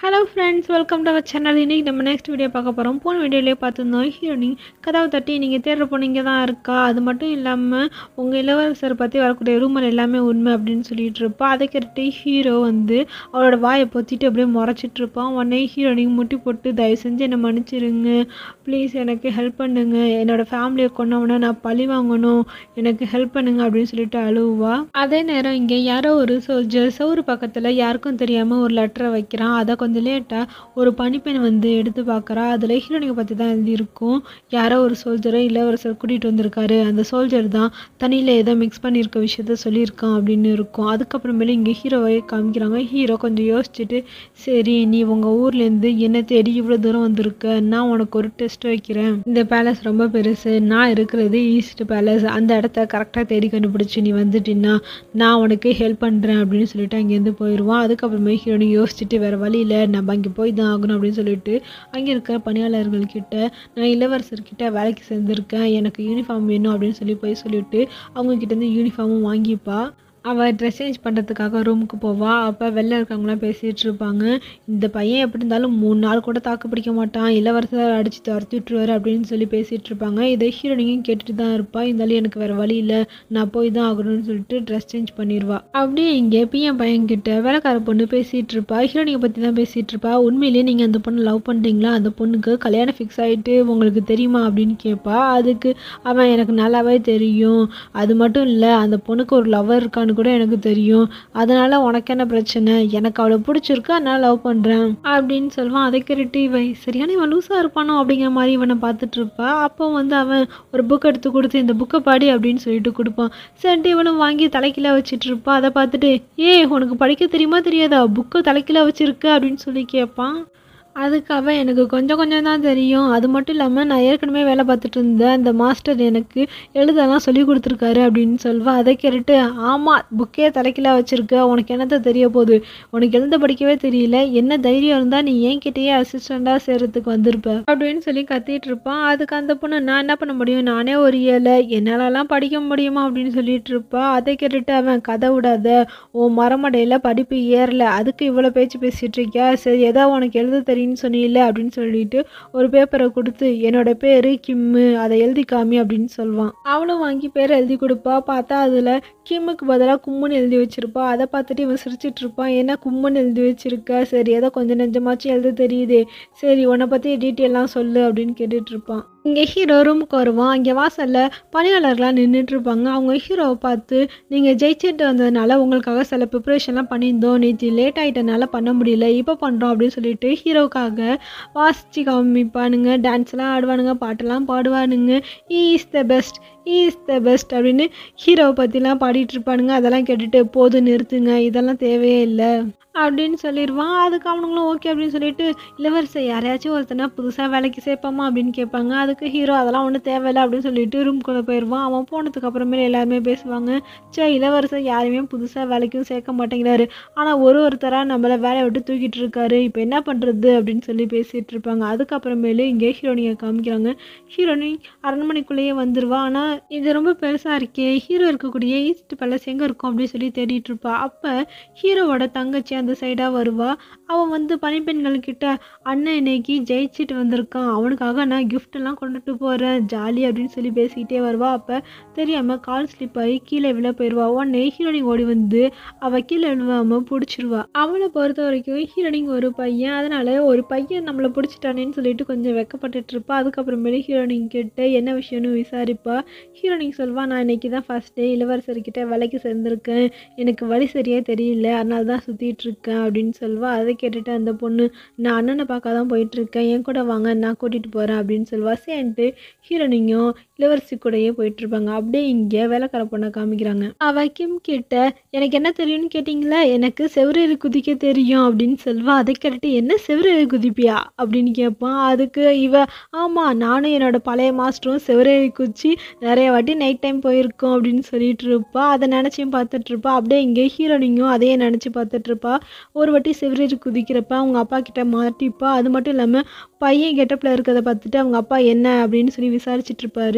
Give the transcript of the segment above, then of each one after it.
hello friends welcome to our channel இன்றைக்கி நம்ம next video பார்க்க போகிறோம் போன வீடியோலேயே பார்த்துருந்தோம் ஹீரோனி கதவை தட்டி நீங்கள் தேடுற பொண்ணு இங்கே தான் இருக்கா அது மட்டும் இல்லாமல் உங்கள் இளவரசரை பற்றி வரக்கூடிய ரூமர் எல்லாமே உண்மை அப்படின்னு சொல்லிட்டு இருப்பா அதை கேட்டு ஹீரோ வந்து அவளோட வாயை பொத்திட்டு அப்படியே முறைச்சிட்டு இருப்பான் உடனே ஹீரோனிக்கு முட்டி போட்டு தயவு செஞ்சு என்னை மன்னிச்சிருங்க ப்ளீஸ் எனக்கு ஹெல்ப் பண்ணுங்க என்னோடய ஃபேமிலியை கொண்டவன நான் பழி வாங்கணும் எனக்கு ஹெல்ப் பண்ணுங்க அப்படின்னு சொல்லிட்டு அழுவா அதே நேரம் இங்கே யாரோ ஒரு சோல்ஜர் சவுறு பக்கத்தில் யாருக்கும் தெரியாமல் ஒரு லெட்டரை வைக்கிறான் அதை கொஞ்சம் லேட்டாக ஒரு பனிப்பெண் வந்து எடுத்து பார்க்குறா அதில் ஹீரோனிக்கை பற்றி தான் எழுதியிருக்கும் யாரோ ஒரு சோல்ஜரை இளவரசர் கூட்டிகிட்டு வந்திருக்காரு அந்த சோல்ஜர் தான் தண்ணியில் ஏதோ மிக்ஸ் பண்ணியிருக்க விஷயத்த சொல்லியிருக்கான் அப்படின்னு இருக்கும் அதுக்கப்புறமேல இங்கே ஹீரோவை காமிக்கிறாங்க ஹீரோ கொஞ்சம் யோசிச்சுட்டு சரி நீ உங்கள் ஊர்லேருந்து என்ன தேடி இவ்வளோ தூரம் வந்திருக்க நான் உனக்கு ஒரு டெஸ்ட் வைக்கிறேன் இந்த பேலஸ் ரொம்ப பெருசு நான் இருக்கிறது ஈஸ்ட் பேலஸ் அந்த இடத்த கரெக்டாக தேடி கண்டுபிடிச்சி நீ வந்துட்டீன்னா நான் உனக்கு ஹெல்ப் பண்ணுறேன் அப்படின்னு சொல்லிட்டு அங்கேருந்து போயிடுவான் அதுக்கப்புறமே ஹீரோனி யோசிச்சுட்டு வேறு வழியில் நம்ம அங்கே போய் தான் ஆகணும் அப்படின்னு சொல்லிட்டு அங்கே இருக்கிற பணியாளர்கள்கிட்ட நான் இளவரசர்கிட்ட வேலைக்கு சேர்ந்துருக்கேன் எனக்கு யூனிஃபார்ம் வேணும் அப்படின்னு சொல்லி போய் சொல்லிட்டு அவங்க கிட்டேருந்து யூனிஃபார்மும் வாங்கிப்பா அவள் ட்ரெஸ் சேஞ்ச் பண்ணுறதுக்காக ரூமுக்கு போவா அப்போ வெளில இருக்கவங்களாம் பேசிகிட்டு இருப்பாங்க இந்த பையன் எப்படி இருந்தாலும் மூணு நாள் கூட தாக்கு பிடிக்க மாட்டான் இளவரசர் அடித்து துரத்தி விட்டுருவாரு அப்படின்னு சொல்லி பேசிகிட்டு இருப்பாங்க இதை ஹீரோனியும் கேட்டுட்டு தான் இருப்பா இருந்தாலும் எனக்கு வேறு வழி இல்லை நான் போய் தான் ஆகணும்னு சொல்லிட்டு ட்ரெஸ் சேஞ்ச் பண்ணிடுவா அப்படியே இங்கே பிஎன் பையன்கிட்ட வேலைக்கார பொண்ணு பேசிகிட்டு இருப்பா ஹீரோனியை பற்றி தான் பேசிகிட்டு இருப்பா உண்மையிலேயே நீங்கள் அந்த பொண்ணு லவ் பண்ணுறீங்களா அந்த பொண்ணுக்கு கல்யாணம் ஃபிக்ஸ் ஆகிட்டு உங்களுக்கு தெரியுமா அப்படின்னு கேட்பா அதுக்கு அவன் எனக்கு நல்லாவே தெரியும் அது மட்டும் இல்லை அந்த பொண்ணுக்கு ஒரு லவர் இருக்கான்னு கூட எனக்கு தெரியும் அதனால உனக்கு என்ன பிரச்சனை எனக்கு அவளை பிடிச்சிருக்கு அதனால லவ் பண்ணுறேன் அப்படின்னு சொல்லுவான் அதை கேட்டுட்டு இவன் சரியான இவன் லூஸாக இருப்பானோ அப்படிங்கிற மாதிரி இவனை பார்த்துட்டு இருப்பா அப்போ வந்து அவன் ஒரு புக் எடுத்து கொடுத்து இந்த புக்கை படி அப்படின்னு சொல்லிட்டு கொடுப்பான் சரிட்டு இவனும் வாங்கி தலைக்கீழ வச்சுட்டு இருப்பா அதை பார்த்துட்டு ஏய் உனக்கு படிக்க தெரியுமா தெரியாதா புக்கை தலைக்கீழ வச்சிருக்க அப்படின்னு சொல்லி கேட்பான் அதுக்கு அவன் எனக்கு கொஞ்சம் கொஞ்சம் தான் தெரியும் அது மட்டும் இல்லாமல் நான் ஏற்கனவே வேலை பார்த்துட்டு இருந்தேன் அந்த மாஸ்டர் எனக்கு எழுதலாம் சொல்லி கொடுத்துருக்காரு அப்படின்னு சொல்லுவா அதை கேட்டுட்டு ஆமாம் புக்கே தலைக்கீழ வச்சுருக்க உனக்கு என்னத்த தெரிய போகுது உனக்கு எழுத படிக்கவே தெரியல என்ன தைரியம் இருந்தால் நீ ஏன் கிட்டேயே அசிஸ்டண்ட்டாக சேர்றதுக்கு வந்திருப்ப அப்படின்னு சொல்லி கத்திட்டு இருப்பான் அதுக்கு அந்த பொண்ணு நான் என்ன பண்ண முடியும் நானே ஒரு ஏழை என்னாலலாம் படிக்க முடியுமா அப்படின்னு சொல்லிட்டு இருப்பா அதை கேட்டுட்டு அவன் கதை விடாத உன் மரமடையில் படிப்பு ஏறல அதுக்கு இவ்வளோ பேச்சு பேசிகிட்டு இருக்கியா சரி ஏதோ உனக்கு எழுத தெரியும் அப்படின்னு சொன்னீல்ல அப்படின்னு சொல்லிட்டு ஒரு பேப்பரை கொடுத்து என்னோட பேர் கிம்மு அதை எழுதி காமி அப்படின்னு சொல்லுவான் அவளும் வாங்கி பேரை எழுதி கொடுப்பா பார்த்தா அதில் கிம்முக்கு பதிலாக கும்முன்னு எழுதி வச்சிருப்பா அதை பார்த்துட்டு இவன் சிரிச்சிட்டு இருப்பான் என்ன கும்முன்னு எழுதி வச்சிருக்க சரி ஏதோ கொஞ்சம் நெஞ்சமாச்சும் எழுத தெரியுதே சரி உன்னை பற்றி டீட்டெயிலாம் சொல்லு அப்படின்னு கேட்டுட்டு இருப்பான் இங்கே ஹீரோ ரூமுக்கு வருவான் இங்கே வாசலில் பணியாளர்களாக நின்றுட்டு இருப்பாங்க அவங்க ஹீரோவை பார்த்து நீங்கள் ஜெயிச்சுட்டு வந்ததுனால உங்களுக்காக சில ப்ரிப்ரேஷன்லாம் பண்ணியிருந்தோம் நேற்று லேட் ஆகிட்டனால பண்ண முடியல இப்போ பண்ணுறோம் அப்படின்னு சொல்லிட்டு ஹீரோவுக்காக வாசிச்சு காமிப்பானுங்க டான்ஸ்லாம் ஆடுவானுங்க பாட்டெல்லாம் பாடுவானுங்க is the best is the best அப்படின்னு ஹீரோவை பற்றிலாம் பாடிட்டு இருப்பானுங்க அதெல்லாம் கேட்டுட்டு போதும் நிறுத்துங்க இதெல்லாம் தேவையே இல்லை அப்படின்னு சொல்லிடுவான் அதுக்கு அவனுங்களும் ஓகே அப்படின்னு சொல்லிட்டு இளவரசர் யாரையாச்சும் ஒருத்தனை புதுசாக வேலைக்கு சேர்ப்பாமா அப்படின்னு கேட்பாங்க அதுக்கு ஹீரோ அதெல்லாம் ஒன்றும் தேவையில்லை அப்படின்னு சொல்லிட்டு ரூம்குள்ளே போயிடுவான் அவன் போனதுக்கு அப்புறமேல எல்லாருமே பேசுவாங்க சே இளவரசர் யாரையுமே புதுசாக வேலைக்கும் சேர்க்க மாட்டேங்கிறாரு ஆனால் ஒரு ஒருத்தராக நம்மளை வேலையை விட்டு தூக்கிட்டு இருக்காரு இப்போ என்ன பண்ணுறது அப்படின்னு சொல்லி பேசிகிட்டு இருப்பாங்க அதுக்கப்புறமேலு இங்கே ஹீரோனியை காமிக்கிறாங்க ஹீரோனி அரண்மனைக்குள்ளேயே வந்துடுவா ஆனால் இது ரொம்ப பெருசாக இருக்கே ஹீரோ இருக்கக்கூடிய ஈஸ்ட் பேலஸ் எங்கே இருக்கும் அப்படின்னு சொல்லி தேடிட்டு இருப்பா அப்போ ஹீரோவோட தங்கச்சி அந்த சைடாக வருவா அவன் வந்து பனிப்பெண்கள்கிட்ட அண்ணன் இன்னைக்கு ஜெயிச்சிட்டு வந்திருக்கான் அவனுக்காக நான் gift எல்லாம் கொண்டுட்டு போகிறேன் ஜாலி அப்படின்னு சொல்லி பேசிக்கிட்டே வருவா அப்போ தெரியாமல் கால் ஸ்லிப் ஆகி கீழே விழ போயிடுவா உடனே ஹீரோனிங் ஓடி வந்து அவள் கீழே விழுவாமல் பிடிச்சிருவா அவளை பொறுத்த வரைக்கும் ஹீரோனிங் ஒரு பையன் அதனால ஒரு பையன் நம்மளை பிடிச்சிட்டானேன்னு சொல்லிட்டு கொஞ்சம் வெக்கப்பட்டுட்டு இருப்பா அதுக்கப்புறமேலே ஹீரோனிங் கிட்ட என்ன விஷயம்னு விசாரிப்பா ஹீரோனிங் சொல்வா நான் இன்னைக்கு தான் ஃபர்ஸ்ட் டே இளவரசர்கிட்ட வேலைக்கு சேர்ந்துருக்கேன் எனக்கு வழி சரியா தெரியல அதனால தான் சுற்றிட்டு இருக்கேன் அப்படின்னு சொல்வா அதை கேட்டுட்டு அந்த பொண்ணு நான் அண்ணனை பார்க்க தான் போயிட்டு இருக்கேன் என் கூட வாங்க நான் கூட்டிகிட்டு போகிறேன் அப்படின்னு சொல்வா சேன்ட்டு ஹீரோனியும் இளவரசி கூடயே போயிட்டு இருப்பாங்க அப்படியே இங்கே வேலைக்கார பொண்ணை காமிக்கிறாங்க அவ கிம் கிட்ட எனக்கு என்ன தெரியும்னு கேட்டிங்களா எனக்கு செவ்வரேறி குதிக்க தெரியும் அப்படின்னு சொல்வா அதை கேட்டுட்டு என்ன செவ்வரேறி குதிப்பியா அப்படின்னு கேட்பான் அதுக்கு இவ ஆமாம் நானும் என்னோட பழைய மாஸ்டரும் செவ்வரேறி குச்சி நிறைய வாட்டி நைட் டைம் போயிருக்கோம் அப்படின்னு சொல்லிட்டு இருப்பா அதை நினச்சியும் பார்த்துட்டு இருப்பா அப்படியே இங்கே ஹீரோனியும் அதையே நினச்சி பார்த்துட்டு இருப்பா ஒரு வாட்டி செவ்வரேறி குதிக்கிறப்ப அவங்க அப்பா கிட்ட மாட்டிப்பா அது மட்டும் இல்லாமல் பையன் கெட்டப்பில் இருக்கிறத பார்த்துட்டு அவங்க அப்பா என்ன அப்படின்னு சொல்லி விசாரிச்சுட்டு இருப்பாரு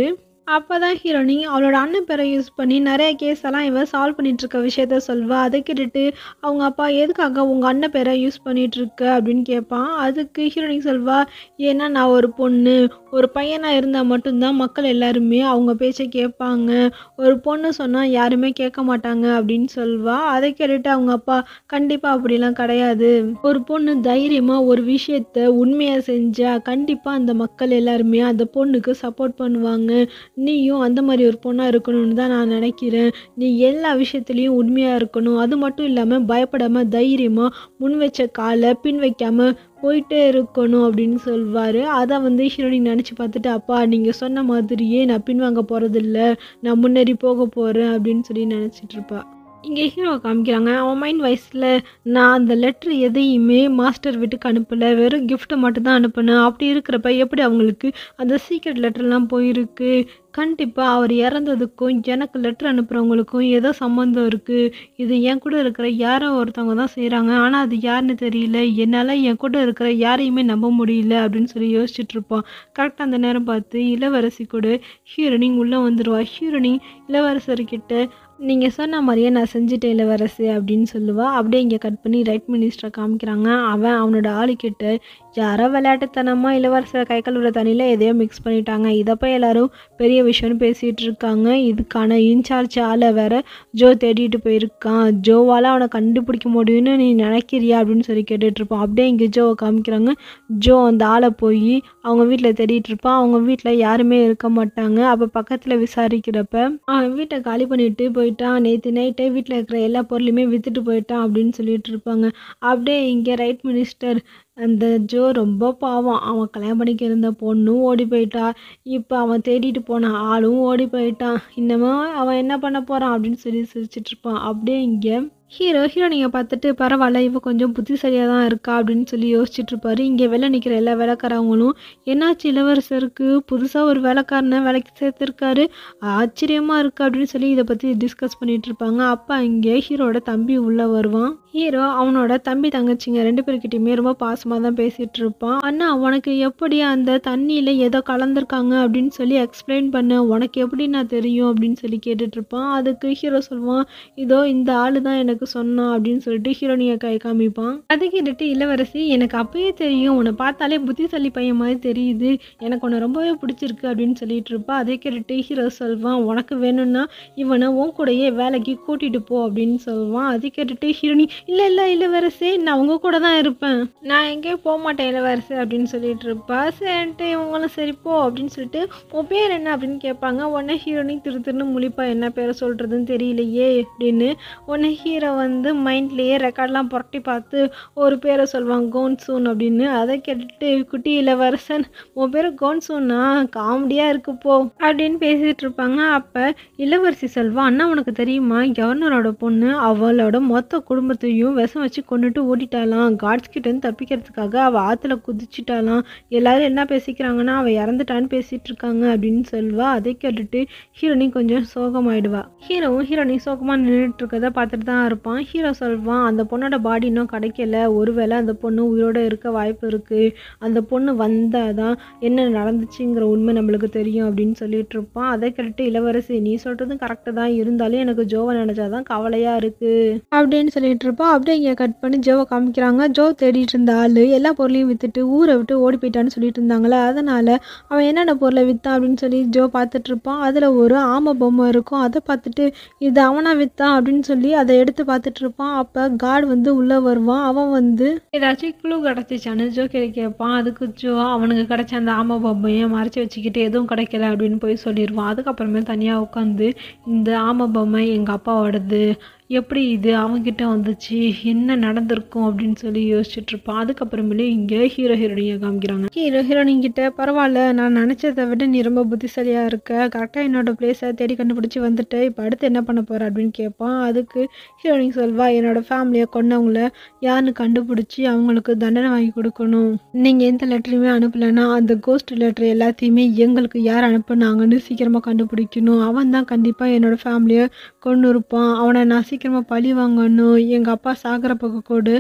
அப்போ தான் ஹீரோனி அவளோட அண்ணன் பேரை யூஸ் பண்ணி நிறைய கேஸ் எல்லாம் இவ சால்வ் பண்ணிட்டு இருக்க விஷயத்த சொல்வா அதை கேட்டுட்டு அவங்க அப்பா எதுக்காக உங்கள் அண்ணன் பேரை யூஸ் பண்ணிட்டு இருக்க அப்படின்னு கேட்பான் அதுக்கு ஹீரோனி சொல்வா ஏன்னா நான் ஒரு பொண்ணு ஒரு பையனாக இருந்தால் மட்டும்தான் மக்கள் எல்லாருமே அவங்க பேச்சை கேட்பாங்க ஒரு பொண்ணு சொன்னால் யாருமே கேட்க மாட்டாங்க அப்படின்னு சொல்வா அதை கேட்டுட்டு அவங்க அப்பா கண்டிப்பாக அப்படிலாம் கிடையாது ஒரு பொண்ணு தைரியமாக ஒரு விஷயத்த உண்மையாக செஞ்சா கண்டிப்பாக அந்த மக்கள் எல்லாருமே அந்த பொண்ணுக்கு சப்போர்ட் பண்ணுவாங்க நீயும் அந்த மாதிரி ஒரு பொண்ணாக இருக்கணும்னு தான் நான் நினைக்கிறேன் நீ எல்லா விஷயத்துலேயும் உண்மையாக இருக்கணும் அது மட்டும் இல்லாமல் பயப்படாமல் தைரியமாக முன் வச்ச காலை பின் வைக்காமல் போயிட்டே இருக்கணும் அப்படின்னு சொல்வார் அதை வந்து ஹீரோனி நினச்சி பார்த்துட்டு அப்பா நீங்கள் சொன்ன மாதிரியே நான் பின்வாங்க போகிறதில்ல நான் முன்னேறி போக போகிறேன் அப்படின்னு சொல்லி நினச்சிட்டு இருப்பா இங்கே ஹீரோ காமிக்கிறாங்க அவன் மைண்ட் வயசில் நான் அந்த லெட்ரு எதையுமே மாஸ்டர் வீட்டுக்கு அனுப்பலை வெறும் கிஃப்ட்டை மட்டும் தான் அனுப்புனேன் அப்படி இருக்கிறப்ப எப்படி அவங்களுக்கு அந்த சீக்ரெட் லெட்டர்லாம் போயிருக்கு கண்டிப்பாக அவர் இறந்ததுக்கும் எனக்கு லெட்டர் அனுப்புகிறவங்களுக்கும் ஏதோ சம்மந்தம் இருக்குது இது என் கூட இருக்கிற யாரோ ஒருத்தவங்க தான் செய்கிறாங்க ஆனால் அது யாருன்னு தெரியல என்னால் என் கூட இருக்கிற யாரையுமே நம்ப முடியல அப்படின்னு சொல்லி யோசிச்சுட்டு இருப்பான் கரெக்டாக அந்த நேரம் பார்த்து இளவரசி கூட ஹீரோனி உள்ளே வந்துடுவா ஹீரோனி இளவரசர்கிட்ட நீங்கள் சொன்ன மாதிரியே நான் செஞ்சுட்டேன் இளவரசி அப்படின்னு சொல்லுவா அப்படியே இங்கே கட் பண்ணி ரைட் மினிஸ்டரை காமிக்கிறாங்க அவன் அவனோட ஆளுக்கிட்ட யாரோ விளையாட்டுத்தனமாக இளவரசரை கை கழுவுற தண்ணியில் எதையோ மிக்ஸ் பண்ணிட்டாங்க இதை போய் எல்லாரும் பெரிய விஷயம்னு பேசிகிட்டு இருக்காங்க இதுக்கான இன்சார்ஜ் ஆளை வேற ஜோ தேடிட்டு போயிருக்கான் ஜோவால் அவனை கண்டுபிடிக்க முடியும்னு நீ நினைக்கிறியா அப்படின்னு சொல்லி கேட்டுட்டு இருப்பான் அப்படியே இங்கே ஜோவை காமிக்கிறாங்க ஜோ அந்த ஆளை போய் அவங்க வீட்டில் தேடிட்டு இருப்பான் அவங்க வீட்டில் யாருமே இருக்க மாட்டாங்க அப்போ பக்கத்தில் விசாரிக்கிறப்ப அவன் வீட்டை காலி பண்ணிட்டு போயிட்டான் நேற்று நைட்டே வீட்டில் இருக்கிற எல்லா பொருளையுமே விற்றுட்டு போயிட்டான் அப்படின்னு சொல்லிட்டு இருப்பாங்க அப்படியே இங்கே ரைட் மினிஸ்டர் அந்த ஜோ ரொம்ப பாவம் அவன் கல்யாணம் பண்ணிக்க இருந்த பொண்ணும் ஓடி போயிட்டா இப்போ அவன் தேடிட்டு போன ஆளும் ஓடி போயிட்டான் இன்னமும் அவன் என்ன பண்ண போகிறான் அப்படின்னு சொல்லி சிரிச்சிட்டு இருப்பான் அப்படியே இங்கே ஹீரோ ஹீரோனியை பார்த்துட்டு பரவாயில்ல இவ கொஞ்சம் புத்திசாலியாக தான் இருக்கா அப்படின்னு சொல்லி யோசிச்சுட்டு இருப்பாரு இங்கே வெளில நிற்கிற எல்லா வேலைக்காரவங்களும் என்னாச்சு இளவரசருக்கு புதுசாக ஒரு வேலைக்காரனை வேலைக்கு சேர்த்துருக்காரு ஆச்சரியமாக இருக்குது அப்படின்னு சொல்லி இதை பற்றி டிஸ்கஸ் பண்ணிட்டு இருப்பாங்க அப்போ இங்கே ஹீரோட தம்பி உள்ளே வருவான் ஹீரோ அவனோட தம்பி தங்கச்சிங்க ரெண்டு பேர்கிட்டயுமே ரொம்ப பாசமாக தான் பேசிகிட்டு இருப்பான் அண்ணா உனக்கு எப்படி அந்த தண்ணியில் ஏதோ கலந்துருக்காங்க அப்படின்னு சொல்லி எக்ஸ்பிளைன் பண்ண உனக்கு எப்படி நான் தெரியும் அப்படின்னு சொல்லி கேட்டுட்டு இருப்பான் அதுக்கு ஹீரோ சொல்லுவான் இதோ இந்த ஆளு தான் எனக்கு சொன்னான் அப்படின்னு சொல்லிட்டு ஹீரோனியை கை காமிப்பான் அதை கேட்டுட்டு இளவரசி எனக்கு அப்பயே தெரியும் உன்னை பார்த்தாலே புத்திசாலி பையன் மாதிரி தெரியுது எனக்கு உன்னை ரொம்பவே பிடிச்சிருக்கு அப்படின்னு சொல்லிட்டு இருப்பா அதை கேட்டுட்டு ஹீரோ சொல்வான் உனக்கு வேணும்னா இவனை உன் கூடயே வேலைக்கு கூட்டிட்டு போ அப்படின்னு சொல்லுவான் அதை கேட்டுட்டு ஹீரோனி இல்லை இல்லை இளவரசி நான் உங்க கூட தான் இருப்பேன் நான் எங்கேயும் போக மாட்டேன் இளவரசி அப்படின்னு சொல்லிட்டு இருப்பா சரின்ட்டு இவங்களும் சரி போ அப்படின்னு சொல்லிட்டு உன் பேர் என்ன அப்படின்னு கேட்பாங்க உடனே ஹீரோனி திரு திருன்னு முழிப்பா என்ன பேரை சொல்கிறதுன்னு தெரியலையே அப்படின்னு உடனே ஹீரோ வந்து மைண்ட்லேயே ரெக்கார்ட்லாம் புரட்டி பார்த்து ஒரு பேரை சொல்லுவாங்க கோன்சூன் அப்படின்னு அதை கேட்டுட்டு குட்டி இளவரசன் உன் பேர் கோன்சூனா காமெடியாக இருக்கு போ அப்படின்னு பேசிகிட்டு இருப்பாங்க அப்போ இளவரசி செல்வா அண்ணா உனக்கு தெரியுமா கவர்னரோட பொண்ணு அவளோட மொத்த குடும்பத்தையும் விஷம் வச்சு கொண்டுட்டு ஓடிட்டாலாம் காட்ஸ் கிட்டேருந்து தப்பிக்கிறதுக்காக அவள் ஆற்றுல குதிச்சிட்டாலாம் எல்லாரும் என்ன பேசிக்கிறாங்கன்னா அவள் இறந்துட்டான்னு பேசிகிட்டு இருக்காங்க அப்படின்னு சொல்வா அதை கேட்டுட்டு ஹீரோனி கொஞ்சம் சோகமாயிடுவா ஹீரோவும் ஹீரோனி சோகமாக நின்றுட்டு இருக்கதை பார்த்துட்டு தான் இருப்பான் ஹீரோ சொல்வான் அந்த பொண்ணோட பாடி இன்னும் கிடைக்கல ஒருவேளை அந்த பொண்ணு உயிரோட இருக்க வாய்ப்பு இருக்குது அந்த பொண்ணு வந்தால் தான் என்ன நடந்துச்சுங்கிற உண்மை நம்மளுக்கு தெரியும் அப்படின்னு சொல்லிட்டு இருப்பான் அதை கேட்டுட்டு இளவரசி நீ சொல்கிறதும் கரெக்டு தான் இருந்தாலும் எனக்கு ஜோவை நினச்சாதான் கவலையாக இருக்குது அப்படின்னு சொல்லிட்டு இருப்பான் அப்படியே இங்கே கட் பண்ணி ஜோவை காமிக்கிறாங்க ஜோ தேடிட்டு இருந்த ஆள் எல்லா பொருளையும் விற்றுட்டு ஊரை விட்டு ஓடி போயிட்டான்னு சொல்லிட்டு இருந்தாங்களே அதனால் அவன் என்னென்ன பொருளை விற்றான் அப்படின்னு சொல்லி ஜோ பார்த்துட்டு இருப்பான் அதில் ஒரு ஆமை பொம்மை இருக்கும் அதை பார்த்துட்டு இது அவனா விற்றான் அப்படின்னு சொல்லி அதை எடுத்து பார்த்துட்டு இருப்பான் அப்போ காட் வந்து உள்ளே வருவான் அவன் வந்து ஏதாச்சும் குழு கிடச்சிச்சான்னு ஜோ கிட்ட கேட்பான் அதுக்கு ஜோ அவனுக்கு கிடைச்ச அந்த ஆமை பொம்மையை மறைச்சி வச்சுக்கிட்டு எதுவும் கிடைக்கல அப்படின்னு போய் சொல்லிடுவான் அதுக்கப்புறமே தனியாக உட்காந்து இந்த ஆமை பொம்மை எங்கள் அப்பாவோடது எப்படி இது அவங்கிட்ட வந்துச்சு என்ன நடந்திருக்கும் அப்படின்னு சொல்லி யோசிச்சுட்டு இருப்பான் அதுக்கப்புறமேலே இங்கே ஹீரோ ஹீரோனியை காமிக்கிறாங்க ஹீரோ ஹீரோனின் கிட்ட பரவாயில்ல நான் நினச்சதை விட நீ ரொம்ப புத்திசாலியாக இருக்க கரெக்டாக என்னோட பிளேஸை தேடி கண்டுபிடிச்சி வந்துட்டு இப்போ அடுத்து என்ன பண்ண போகிற அப்படின்னு கேட்பான் அதுக்கு ஹீரோனின் சொல்வா என்னோட ஃபேமிலியை கொண்டவங்கள யாருன்னு கண்டுபிடிச்சி அவங்களுக்கு தண்டனை வாங்கி கொடுக்கணும் நீங்கள் எந்த லெட்டரையுமே அனுப்பலைன்னா அந்த கோஸ்ட் லெட்டர் எல்லாத்தையுமே எங்களுக்கு யார் அனுப்புனாங்கன்னு சீக்கிரமாக கண்டுபிடிக்கணும் அவன் தான் கண்டிப்பாக என்னோட ஃபேமிலியை கொண்டு இருப்பான் அவனை நான் சீக்கிரமாக பழி வாங்கணும் எங்கள் அப்பா சாகிற பக்கம் கூட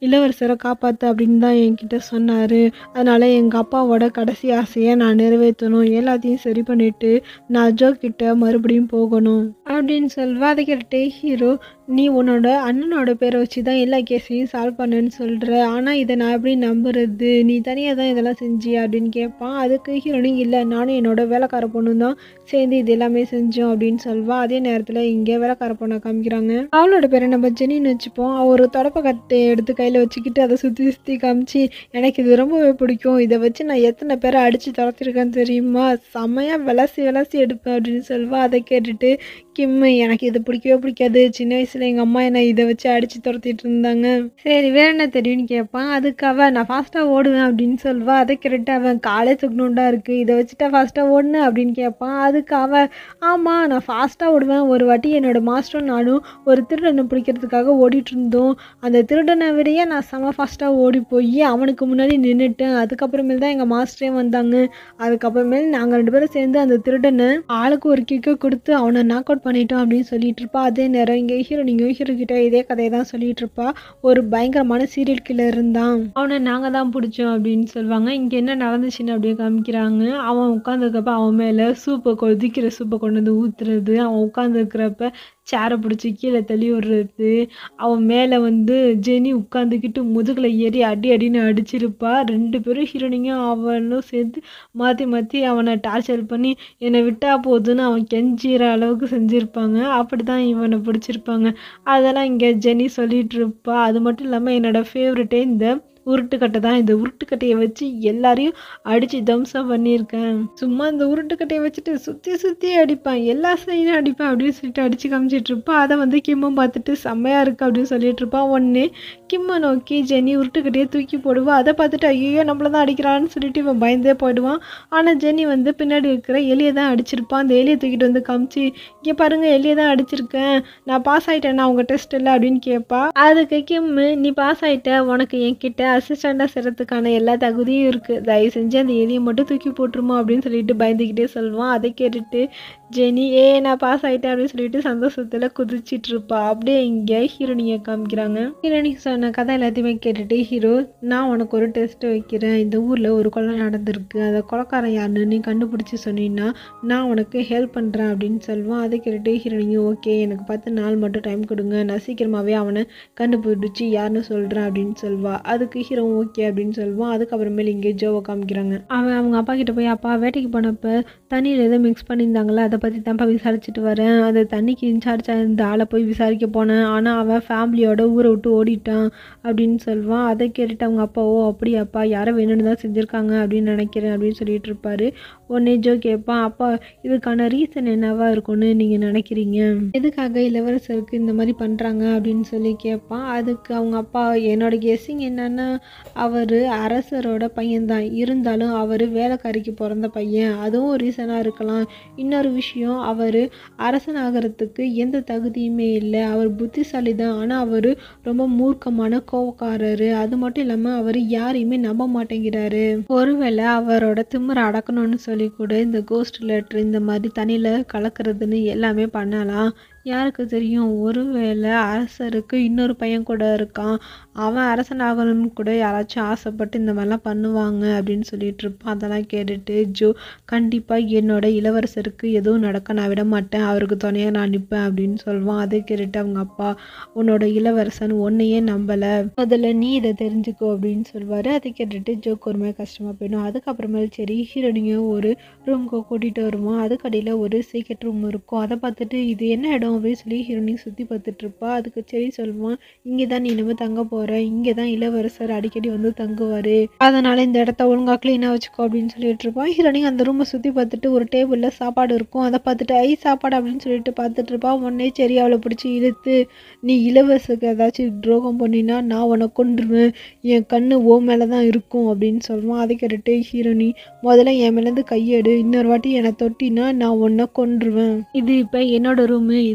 இளவரசரை காப்பாற்று அப்படின்னு தான் என்கிட்ட சொன்னார் அதனால் எங்கள் அப்பாவோட கடைசி ஆசையை நான் நிறைவேற்றணும் எல்லாத்தையும் சரி பண்ணிவிட்டு நான் அஜோ கிட்ட மறுபடியும் போகணும் அப்படின்னு சொல்வா அதை கேட்டுட்டு ஹீரோ நீ உன்னோட அண்ணனோட பேரை வச்சு தான் எல்லா கேஸையும் சால்வ் பண்ணுன்னு சொல்கிற ஆனால் இதை நான் எப்படி நம்புறது நீ தனியாக தான் இதெல்லாம் செஞ்சியா அப்படின்னு கேட்பான் அதுக்கு ஹீரோனி இல்லை நானும் என்னோட வேலைக்கார பொண்ணு தான் சேர்ந்து இது எல்லாமே செஞ்சோம் அப்படின்னு சொல்வா அதே நேரத்தில் இங்கே வேலைக்கார பொண்ணை காமிக்கிறாங்க அவளோட பேரை நம்ம ஜெனின்னு வச்சுப்போம் அவள் ஒரு தொடப்ப கட்டையை எடுத்து கையில் வச்சுக்கிட்டு அதை சுற்றி சுற்றி காமிச்சு எனக்கு இது ரொம்பவே பிடிக்கும் இதை வச்சு நான் எத்தனை பேரை அடித்து துரத்திருக்கேன்னு தெரியுமா செம்மையாக விளாசி விளாசி எடுப்பேன் அப்படின்னு சொல்வா அதை கேட்டுட்டு கிம்மு எனக்கு இது பிடிக்கவே பிடிக்காது சின்ன வயசில் எங்கள் அம்மா என்னை இதை வச்சு அடித்து துரத்திட்டு இருந்தாங்க சரி வேற என்ன தெரியும்னு கேட்பான் அதுக்கு அவன் நான் ஃபாஸ்ட்டாக ஓடுவேன் அப்படின்னு சொல்வா அதை கேட்டுட்டு அவன் காலே தூக்கணுண்டா இருக்குது இதை வச்சுட்டா ஃபாஸ்ட்டாக ஓடுனு அப்படின்னு கேட்பான் அதுக்கு அவன் ஆமாம் நான் ஃபாஸ்ட்டாக ஓடுவேன் ஒரு வாட்டி என்னோட மாஸ்டரும் நானும் ஒரு திருடனை பிடிக்கிறதுக்காக ஓடிட்டு இருந்தோம் அந்த திருடனை விடையே நான் செம ஃபாஸ்ட்டாக ஓடி போய் அவனுக்கு முன்னாடி நின்றுட்டேன் அதுக்கப்புறமேல் தான் எங்கள் மாஸ்டரே வந்தாங்க அதுக்கப்புறமேல் நாங்கள் ரெண்டு பேரும் சேர்ந்து அந்த திருடனை ஆளுக்கு ஒரு கிக்கை கொடுத்து அவனை நாக் அவுட் பண்ணிட்டோம் அப்படின்னு சொல்லிட்டு இருப்பா அதே நேரம் இங்கே ஹீரோ நீங்கள் ஹீரோ கிட்ட இதே கதையை தான் சொல்லிட்டு இருப்பா ஒரு பயங்கரமான சீரியல் கில்லர் இருந்தான் அவனை நாங்கள் தான் பிடிச்சோம் அப்படின்னு சொல்லுவாங்க இங்கே என்ன நடந்துச்சுன்னு அப்படியே காமிக்கிறாங்க அவன் உட்காந்துருக்கப்ப அவன் மேலே சூப்பை கொதிக்கிற சூப்பை கொண்டு வந்து ஊற்றுறது அவன் உட்காந்துருக்கிறப்ப சேரை பிடிச்சி கீழே தள்ளி விடுறது அவன் மேலே வந்து ஜெனி உட்காந்துக்கிட்டு முதுகில் ஏறி அடி அடின்னு அடிச்சிருப்பா ரெண்டு பேரும் ஹீரோனிங்கும் அவனும் சேர்த்து மாற்றி மாற்றி அவனை டார்ச்சர் பண்ணி என்னை விட்டா போதுன்னு அவன் கெஞ்சிற அளவுக்கு செஞ்சுருப்பாங்க அப்படி தான் இவனை பிடிச்சிருப்பாங்க அதெல்லாம் இங்கே ஜெனி சொல்லிட்டு இருப்பா அது மட்டும் இல்லாமல் என்னோடய ஃபேவரெட்டே இந்த உருட்டுக்கட்டை தான் இந்த உருட்டுக்கட்டையை வச்சு எல்லாரையும் அடித்து தம்சம் பண்ணியிருக்கேன் சும்மா இந்த உருட்டுக்கட்டையை வச்சுட்டு சுற்றி சுற்றி அடிப்பேன் எல்லா சைடும் அடிப்பேன் அப்படின்னு சொல்லிட்டு அடித்து காமிச்சிட்டு இருப்பான் அதை வந்து கிம்மம் பார்த்துட்டு செம்மையாக இருக்கு அப்படின்னு சொல்லிட்டு இருப்பான் ஒன்று கிம்மை நோக்கி ஜெனி உருட்டுக்கட்டையை தூக்கி போடுவா அதை பார்த்துட்டு ஐயோ நம்மள தான் அடிக்கிறான்னு சொல்லிட்டு இவன் பயந்தே போயிடுவான் ஆனால் ஜெனி வந்து பின்னாடி இருக்கிற எலியை தான் அடிச்சிருப்பான் அந்த எலியை தூக்கிட்டு வந்து காமிச்சு இங்கே பாருங்க எலியை தான் அடிச்சிருக்கேன் நான் பாஸ் ஆகிட்டேன் அவங்க டெஸ்ட் இல்லை அப்படின்னு கேட்பா அதுக்கு கிம்மு நீ பாஸ் ஆகிட்ட உனக்கு என்கிட்ட அசிஸ்டண்டாக செய்கிறதுக்கான எல்லா தகுதியும் இருக்குது தயவு செஞ்சு அந்த எலியை மட்டும் தூக்கி போட்டுருமா அப்படின்னு சொல்லிட்டு பயந்துக்கிட்டே சொல்லுவான் அதை கேட்டுட்டு ஜெனி ஏ நான் பாஸ் ஆகிட்டேன் அப்படின்னு சொல்லிட்டு சந்தோஷத்தில் குதிச்சிட்டு இருப்பா அப்படியே இங்கே ஹீரோனியை காமிக்கிறாங்க ஹீரோனிக்கு சொன்ன கதை எல்லாத்தையுமே கேட்டுட்டு ஹீரோ நான் உனக்கு ஒரு டெஸ்ட் வைக்கிறேன் இந்த ஊரில் ஒரு கொலை நடந்திருக்கு அந்த கொலைக்காரன் யாருன்னு நீ கண்டுபிடிச்சி சொன்னீங்கன்னா நான் உனக்கு ஹெல்ப் பண்ணுறேன் அப்படின்னு சொல்லுவான் அதை கேட்டுட்டு ஹீரோனிங்க ஓகே எனக்கு பத்து நாள் மட்டும் டைம் கொடுங்க நான் சீக்கிரமாகவே அவனை கண்டுபிடிச்சி யாருன்னு சொல்கிறேன் அப்படின்னு சொல்வா அதுக்கு ஹீரோ ஓகே அப்படின்னு சொல்லுவான் அதுக்கப்புறமேல இங்கே ஜோவை காமிக்கிறாங்க அவன் அவங்க அப்பா கிட்ட போய் அப்பா வேட்டைக்கு போனப்போ தண்ணியில் ஏதோ மிக்ஸ் பண்ணியிருந்தாங்களே அதை பற்றி தான்ப்பா விசாரிச்சுட்டு வரேன் அந்த தண்ணிக்கு இன்சார்ஜாக இருந்த ஆளை போய் விசாரிக்க போனேன் ஆனால் அவன் ஃபேமிலியோட ஊரை விட்டு ஓடிட்டான் அப்படின்னு சொல்லுவான் அதை கேட்டுட்டு அவங்க அப்பா ஓ அப்படியாப்பா யாரோ வேணும்னு தான் செஞ்சுருக்காங்க அப்படின்னு நினைக்கிறேன் அப்படின்னு சொல்லிட்டு இருப்பாரு உடனே ஜோ கேட்பான் அப்பா இதுக்கான ரீசன் என்னவா இருக்கும்னு நீங்கள் நினைக்கிறீங்க எதுக்காக இளவரசருக்கு இந்த மாதிரி பண்ணுறாங்க அப்படின்னு சொல்லி கேட்பான் அதுக்கு அவங்க அப்பா என்னோட கெஸ்ஸிங் என்னன்னா அவர் அரசரோட பையன்தான் இருந்தாலும் அவர் வேலைக்காரிக்கு பிறந்த பையன் அதுவும் ரீசனாக இருக்கலாம் இன்னொரு விஷயம் அவர் அரசனாகிறதுக்கு எந்த தகுதியுமே இல்லை அவர் புத்திசாலி தான் ஆனால் அவர் ரொம்ப மூர்க்கமான கோவக்காரரு அது மட்டும் இல்லாமல் அவர் யாரையுமே நம்ப மாட்டேங்கிறாரு ஒருவேளை அவரோட திமிர அடக்கணும்னு சொல்லி கூட இந்த கோஸ்ட் லெட்டர் இந்த மாதிரி தண்ணியில் கலக்கிறதுன்னு எல்லாமே பண்ணலாம் யாருக்கு தெரியும் ஒருவேளை அரசருக்கு இன்னொரு பையன் கூட இருக்கான் அவன் அரசனாகணும்னு கூட யாராச்சும் ஆசைப்பட்டு இந்த மாதிரிலாம் பண்ணுவாங்க அப்படின்னு சொல்லிட்டு இருப்பான் அதெல்லாம் கேட்டுட்டு ஜோ கண்டிப்பாக என்னோட இளவரசருக்கு எதுவும் நடக்க நான் விட மாட்டேன் அவருக்கு துணையாக நான் நிற்பேன் அப்படின்னு சொல்லுவான் அதை கேட்டுட்டு அவங்க அப்பா உன்னோட இளவரசன் உன்னையே நம்பலை முதல்ல நீ இதை தெரிஞ்சுக்கோ அப்படின்னு சொல்லுவார் அதை கேட்டுட்டு ஜோக்கு ஒரு மாதிரி கஷ்டமாக போயிடும் அதுக்கப்புறமேல் சரி ஹீரோனிங்க ஒரு ரூமுக்கு கூட்டிகிட்டு வருவோம் அதுக்கடியில் ஒரு சீக்ரெட் ரூம் இருக்கும் அதை பார்த்துட்டு இது என்ன இடம் அப்படின்னு சொல்லி ஹீரோனி சுற்றி பார்த்துட்டு இருப்பா அதுக்கு சரி சொல்லுவான் இங்கே தான் நீ இனிமேல் தங்க போகிற இங்கே தான் இளவரசர் அடிக்கடி வந்து தங்குவார் அதனால் இந்த இடத்த ஒழுங்காக க்ளீனாக வச்சுக்கோ அப்படின்னு சொல்லிட்டு இருப்பான் ஹீரோனி அந்த ரூமை சுற்றி பார்த்துட்டு ஒரு டேபிளில் சாப்பாடு இருக்கும் அதை பார்த்துட்டு ஐ சாப்பாடு அப்படின்னு சொல்லிட்டு பார்த்துட்டு இருப்பா உடனே சரி அவளை பிடிச்சி இழுத்து நீ இளவரசருக்கு ஏதாச்சும் துரோகம் பண்ணினா நான் உன்னை கொண்டுருவேன் என் கண்ணு ஓ மேலே தான் இருக்கும் அப்படின்னு சொல்லுவான் அதை கேட்டுட்டு ஹீரோனி முதல்ல என் மேலேருந்து கையெடு இன்னொரு வாட்டி என்னை தொட்டினா நான் உன்னை கொன்றுவேன் இது இப்போ என்னோட ரூமு இது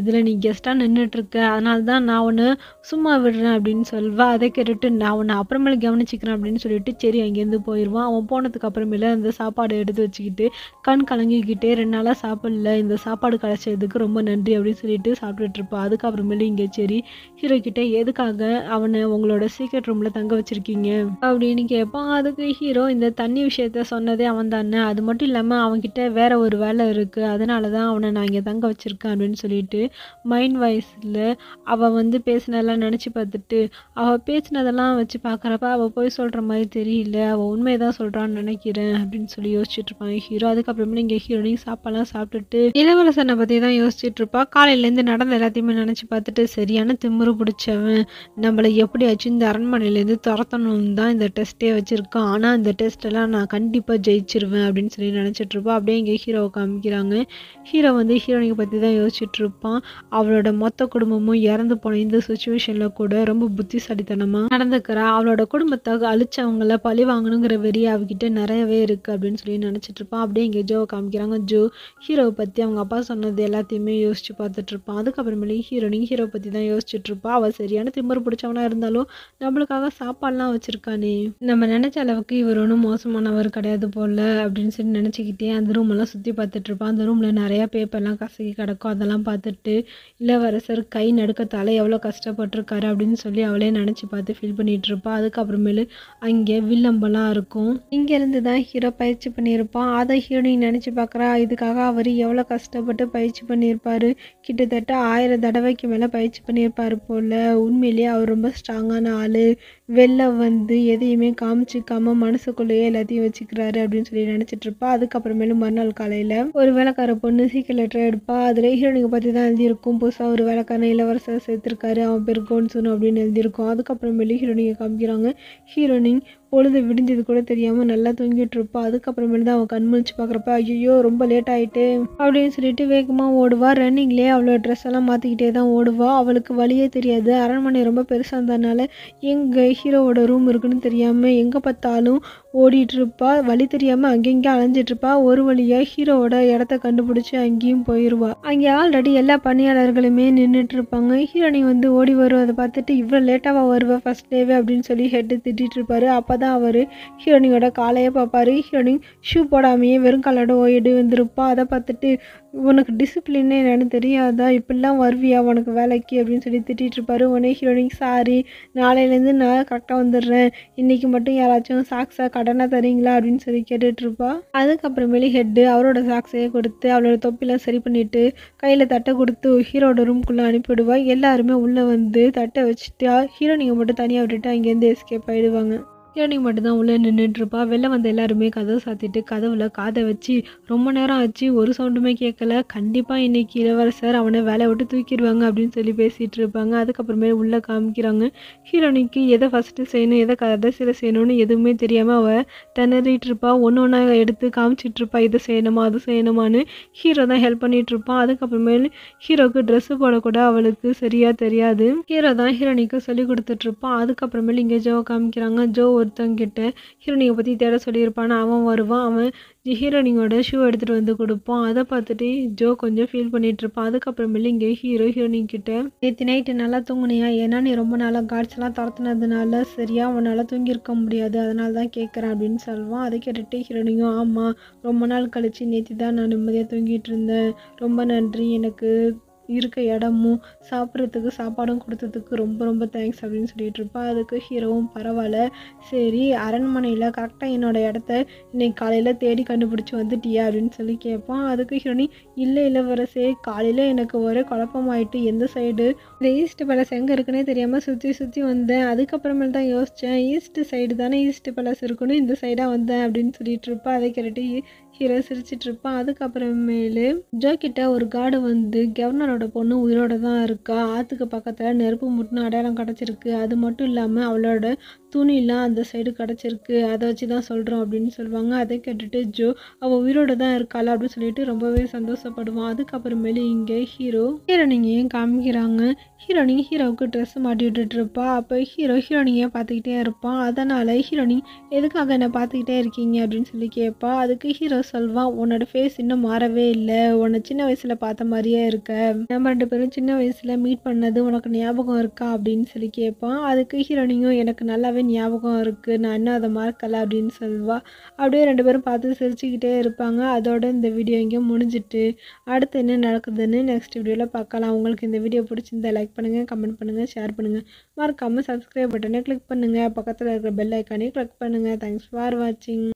இதில் நீ கெஸ்ட்டாக நின்றுட்டுருக்க அதனால தான் நான் உன்னை சும்மா விடுறேன் அப்படின்னு சொல்வா அதை கேட்டுட்டு நான் உன்னை அப்புறமேல கவனிச்சிக்கிறேன் அப்படின்னு சொல்லிட்டு சரி அங்கேருந்து போயிடுவான் அவன் போனதுக்கு அப்புறமேல அந்த சாப்பாடு எடுத்து வச்சுக்கிட்டு கண் கலங்கிக்கிட்டே ரெண்டு நாளாக சாப்பிடல இந்த சாப்பாடு கிடைச்சதுக்கு ரொம்ப நன்றி அப்படின்னு சொல்லிட்டு சாப்பிட்டுட்டு இருப்பான் அதுக்கப்புறமேல இங்கே சரி ஹீரோ கிட்ட எதுக்காக அவனை உங்களோட சீக்ரெட் ரூமில் தங்க வச்சிருக்கீங்க அப்படின்னு கேட்பான் அதுக்கு ஹீரோ இந்த தண்ணி விஷயத்த சொன்னதே அவன் தானே அது மட்டும் இல்லாமல் அவன்கிட்ட வேற ஒரு வேலை இருக்குது அதனால தான் அவனை நான் இங்கே தங்க வச்சிருக்கேன் அப்படின்னு சொல்லிட்டு மைண்ட் வாய்ஸில் அவள் வந்து பேசினதெல்லாம் நினச்சி பார்த்துட்டு அவள் பேசினதெல்லாம் வச்சு பார்க்குறப்ப அவள் போய் சொல்கிற மாதிரி தெரியல அவள் உண்மையை தான் சொல்கிறான்னு நினைக்கிறேன் அப்படின்னு சொல்லி யோசிச்சுட்டு இருப்பான் ஹீரோ அதுக்கப்புறமே இங்கே ஹீரோனையும் சாப்பாடுலாம் சாப்பிட்டுட்டு இளவரசனை பற்றி தான் யோசிச்சுட்டு இருப்பா காலையிலேருந்து நடந்த எல்லாத்தையுமே நினச்சி பார்த்துட்டு சரியான திமிரு பிடிச்சவன் நம்மளை எப்படியாச்சும் இந்த அரண்மனையிலேருந்து துரத்தணும்னு தான் இந்த டெஸ்ட்டே வச்சுருக்கான் ஆனால் இந்த டெஸ்ட்டெல்லாம் நான் கண்டிப்பாக ஜெயிச்சிருவேன் அப்படின்னு சொல்லி நினச்சிட்டு இருப்பா அப்படியே இங்கே ஹீரோவை காமிக்கிறாங்க ஹீரோ வந்து ஹீரோயினை பற்றி தான் யோசிச்சுட்டு இருப்பான் அவளோட மொத்த குடும்பமும் இறந்து போன இந்த சுச்சுவேஷனில் கூட ரொம்ப புத்திசாலித்தனமாக நடந்துக்கிறா அவளோட குடும்பத்தை அழிச்சவங்கள பழி வாங்கணுங்கிற வெறி அவகிட்ட நிறையவே இருக்குது அப்படின்னு சொல்லி நினச்சிட்டு இருப்பான் அப்படியே இங்கே ஜோவை காமிக்கிறாங்க ஜோ ஹீரோவை பற்றி அவங்க அப்பா சொன்னது எல்லாத்தையுமே யோசிச்சு பார்த்துட்டு இருப்பான் அதுக்கப்புறமேலே ஹீரோனி ஹீரோ பற்றி தான் யோசிச்சுட்டு இருப்பா அவள் சரியான திமிரு பிடிச்சவனா இருந்தாலும் நம்மளுக்காக சாப்பாடுலாம் வச்சுருக்கானே நம்ம நினச்ச அளவுக்கு இவர் ஒன்றும் மோசமானவர் கிடையாது போல அப்படின்னு சொல்லி நினச்சிக்கிட்டே அந்த ரூம் எல்லாம் சுற்றி பார்த்துட்டு இருப்பான் அந்த ரூமில் நிறையா பேப்பர்லாம் கசக்கி கிடக்கும் அதெல்லாம் பார்த்துட்டு இளவரசர் கை நடுக்கத்தால் எவ்வளோ கஷ்டப்பட்டிருக்காரு அப்படின்னு சொல்லி அவளே நினச்சி பார்த்து ஃபீல் பண்ணிட்டு இருப்பா அதுக்கப்புறமேலு அங்கே வில்லம்பெல்லாம் இருக்கும் இங்கேருந்து தான் ஹீரோ பயிற்சி பண்ணியிருப்பான் அதை ஹீரோயின் நினச்சி பார்க்குறா இதுக்காக அவர் எவ்வளோ கஷ்டப்பட்டு பயிற்சி பண்ணியிருப்பாரு கிட்டத்தட்ட ஆயிரம் தடவைக்கு மேலே பயிற்சி பண்ணியிருப்பாரு போல் உண்மையிலேயே அவர் ரொம்ப ஸ்ட்ராங்கான ஆள் வெளில வந்து எதையுமே காமிச்சிக்காம மனசுக்குள்ளேயே எல்லாத்தையும் வச்சுக்கிறாரு அப்படின்னு சொல்லி நினச்சிட்டு இருப்பா அதுக்கப்புறமேலும் மறுநாள் காலையில் ஒரு வேலைக்கார பொண்ணு சீக்கிரம் லெட்டர் எடுப்பா அதில் ஹீரோனிக்கை பற்றி தான் எழுதியிருக்கும் புதுசாக ஒரு வேலைக்காரன் இளவரசர் சேர்த்துருக்காரு அவன் பேர் கோன்சுன் அப்படின்னு எழுதியிருக்கும் அதுக்கப்புறமேலு ஹீரோனிக்கை காமிக்கிறாங்க ஹீரோனிங் பொழுது விடிஞ்சது கூட தெரியாமல் நல்லா தூங்கிட்டு இருப்பா அதுக்கப்புறமேல தான் அவன் கண் முழிச்சு பார்க்குறப்ப ஐயோ ரொம்ப லேட் ஆயிட்டு அப்படின்னு சொல்லிட்டு வேகமாக ஓடுவா ரன்னிங்லேயே அவளோட ட்ரெஸ் எல்லாம் மாற்றிக்கிட்டே தான் ஓடுவா அவளுக்கு வழியே தெரியாது அரண்மனை ரொம்ப பெருசாக இருந்ததுனால எங்கே ஹீரோவோட ரூம் இருக்குன்னு தெரியாமல் எங்கே பார்த்தாலும் ஓடிட்டு இருப்பா வழி தெரியாமல் அங்கங்கே அலைஞ்சிட்டு இருப்பா ஒரு வழியாக ஹீரோவோட இடத்த கண்டுபிடிச்சி அங்கேயும் போயிடுவா அங்கே ஆல்ரெடி எல்லா பணியாளர்களுமே நின்றுட்டு இருப்பாங்க ஹீரோனி வந்து ஓடி வரும் அதை பார்த்துட்டு இவ்வளோ லேட்டாக வருவா ஃபர்ஸ்ட் டேவே அப்படின்னு சொல்லி ஹெட்டு திட்டிட்டு இருப்பாரு அப்போ தான் அவர் ஹீரோனியோட காலையே பார்ப்பாரு ஹீரோனி ஷூ போடாமையே வெறும் காலோட ஓடி வந்திருப்பா அதை பார்த்துட்டு உனக்கு டிசிப்ளினே என்னன்னு தெரியாதா இப்படிலாம் வருவியா உனக்கு வேலைக்கு அப்படின்னு சொல்லி திட்டிட்டு இருப்பாரு உடனே ஹீரோனிக் சாரி நாளையிலேருந்து நான் கரெக்டாக வந்துடுறேன் இன்னைக்கு மட்டும் யாராச்சும் சாக்ஸாக கடனாக தரீங்களா அப்படின்னு சொல்லி கேட்டுட்டு இருப்பா அதுக்கப்புறமேலே ஹெட்டு அவரோட சாக்ஸையே கொடுத்து அவளோட தொப்பிலாம் சரி பண்ணிட்டு கையில் தட்டை கொடுத்து ஹீரோட ரூம்குள்ளே அனுப்பிவிடுவா எல்லாருமே உள்ளே வந்து தட்டை வச்சுட்டு ஹீரோனிங்க மட்டும் தனியாக விட்டுட்டு அங்கேருந்து எஸ்கேப் ஆயிடுவாங்க ஹீரோனிக் மட்டும்தான் உள்ளே நின்றுட்டு இருப்பா வெளில வந்த எல்லாருமே கதவை சாத்திட்டு கதவுல காதை வச்சு ரொம்ப நேரம் ஆச்சு ஒரு சவுண்டுமே கேட்கல கண்டிப்பாக இன்னைக்கு இளவரசர் அவனை வேலையை விட்டு தூக்கிடுவாங்க அப்படின்னு சொல்லி பேசிகிட்டு இருப்பாங்க அதுக்கப்புறமே உள்ளே காமிக்கிறாங்க ஹீரோனிக்கு எதை ஃபஸ்ட்டு செய்யணும் எதை கடைசியில் செய்யணும்னு எதுவுமே தெரியாமல் அவள் திணறிட்டு இருப்பா ஒன்று ஒன்றா எடுத்து காமிச்சிட்டு இருப்பா இது செய்யணுமா அது செய்யணுமான்னு ஹீரோ தான் ஹெல்ப் பண்ணிட்டு இருப்பான் அதுக்கப்புறமேலு ஹீரோக்கு ட்ரெஸ்ஸு போடக்கூட அவளுக்கு சரியாக தெரியாது ஹீரோ தான் ஹீரோனிக்கு சொல்லி கொடுத்துட்டு இருப்பான் அதுக்கப்புறமேலு இங்கே ஜோ காமிக்கிறாங்க ஜோ ஒருத்தங்கிட்ட ஹீரோனியை பற்றி தேட சொல்லியிருப்பான் அவன் வருவான் அவன் ஹீரோனியோட ஷூ எடுத்துகிட்டு வந்து கொடுப்பான் அதை பார்த்துட்டு ஜோ கொஞ்சம் ஃபீல் பண்ணிட்டு இருப்பான் அதுக்கப்புறமேலு இங்கே ஹீரோ ஹீரோனின் கிட்ட நேற்று நைட்டு நல்லா தூங்குனியா ஏன்னா நீ ரொம்ப நாளாக கார்ட்ஸ் எல்லாம் துரத்துனதுனால சரியா உன்னால் தூங்கியிருக்க முடியாது அதனால தான் கேட்குறேன் அப்படின்னு சொல்லுவான் அதை கேட்டுட்டு ஹீரோனியும் ஆமாம் ரொம்ப நாள் கழிச்சு நேற்று தான் நான் நிம்மதியாக தூங்கிட்டு இருந்தேன் ரொம்ப நன்றி எனக்கு இருக்க இடமும் சாப்பிட்றதுக்கு சாப்பாடும் கொடுத்ததுக்கு ரொம்ப ரொம்ப தேங்க்ஸ் அப்படின்னு சொல்லிட்டு இருப்பா அதுக்கு ஹீரோவும் பரவாயில்ல சரி அரண்மனையில் கரெக்டாக என்னோட இடத்த இன்னைக்கு காலையில் தேடி கண்டுபிடிச்சி வந்துட்டியா அப்படின்னு சொல்லி கேட்பான் அதுக்கு ஹீரோனி இல்லை இளவரசே காலையில் எனக்கு ஒரே குழப்பமாயிட்டு எந்த சைடு இந்த ஈஸ்ட் பேலஸ் எங்கே இருக்குன்னே தெரியாமல் சுற்றி சுற்றி வந்தேன் அதுக்கப்புறமேல் தான் யோசித்தேன் ஈஸ்ட் சைடு தானே ஈஸ்ட் பேலஸ் இருக்குன்னு இந்த சைடாக வந்தேன் அப்படின்னு சொல்லிட்டு இருப்பா அதை கேட்டுட்டு ஹீரோ சிரிச்சிட்டு இருப்பான் அதுக்கப்புறமேலு ஜோ கிட்ட ஒரு கார்டு வந்து கவர்னரோட பொண்ணு உயிரோட தான் இருக்கா ஆற்றுக்கு பக்கத்தில் நெருப்பு முட்டுன்னு அடையாளம் கிடச்சிருக்கு அது மட்டும் இல்லாமல் அவளோட துணிலாம் அந்த சைடு கிடச்சிருக்கு அதை வச்சு தான் சொல்கிறோம் அப்படின்னு சொல்லுவாங்க அதை கேட்டுட்டு ஜோ அவள் உயிரோட தான் இருக்காளா அப்படின்னு சொல்லிட்டு ரொம்பவே சந்தோஷப்படுவான் அதுக்கப்புறமேலு இங்கே ஹீரோ ஹீரோனிங்கையும் காமிக்கிறாங்க ஹீரோனிங் ஹீரோவுக்கு ட்ரெஸ் மாட்டி விட்டுட்டு இருப்பா அப்போ ஹீரோ ஹீரோனியை பார்த்துக்கிட்டே இருப்பான் அதனால் ஹீரோனிங் எதுக்காக என்னை பார்த்துக்கிட்டே இருக்கீங்க அப்படின்னு சொல்லி கேட்பா அதுக்கு ஹீரோ சொல்வான் உன்னோட ஃபேஸ் இன்னும் மாறவே இல்லை உன்னை சின்ன வயசில் பார்த்த மாதிரியே இருக்க நம்ம ரெண்டு பேரும் சின்ன வயசில் மீட் பண்ணது உனக்கு ஞாபகம் இருக்கா அப்படின்னு சொல்லி கேட்பான் அதுக்கு ஹீரோனியும் எனக்கு நல்லாவே ஞாபகம் இருக்குது நான் இன்னும் அதை மறக்கலை அப்படின்னு சொல்வா அப்படியே ரெண்டு பேரும் பார்த்து சிரிச்சுக்கிட்டே இருப்பாங்க அதோட இந்த வீடியோ இங்கே முடிஞ்சிட்டு அடுத்து என்ன நடக்குதுன்னு நெக்ஸ்ட் வீடியோவில் பார்க்கலாம் உங்களுக்கு இந்த வீடியோ பிடிச்சிருந்தா லைக் பண்ணுங்கள் கமெண்ட் பண்ணுங்கள் ஷேர் பண்ணுங்கள் மறக்காமல் சப்ஸ்கிரைப் பட்டனை கிளிக் பண்ணுங்கள் பக்கத்தில் இருக்கிற பெல் ஐக்கானே கிளிக் பண்ணுங்கள் தேங்க்ஸ் ஃபார் வாட்சிங்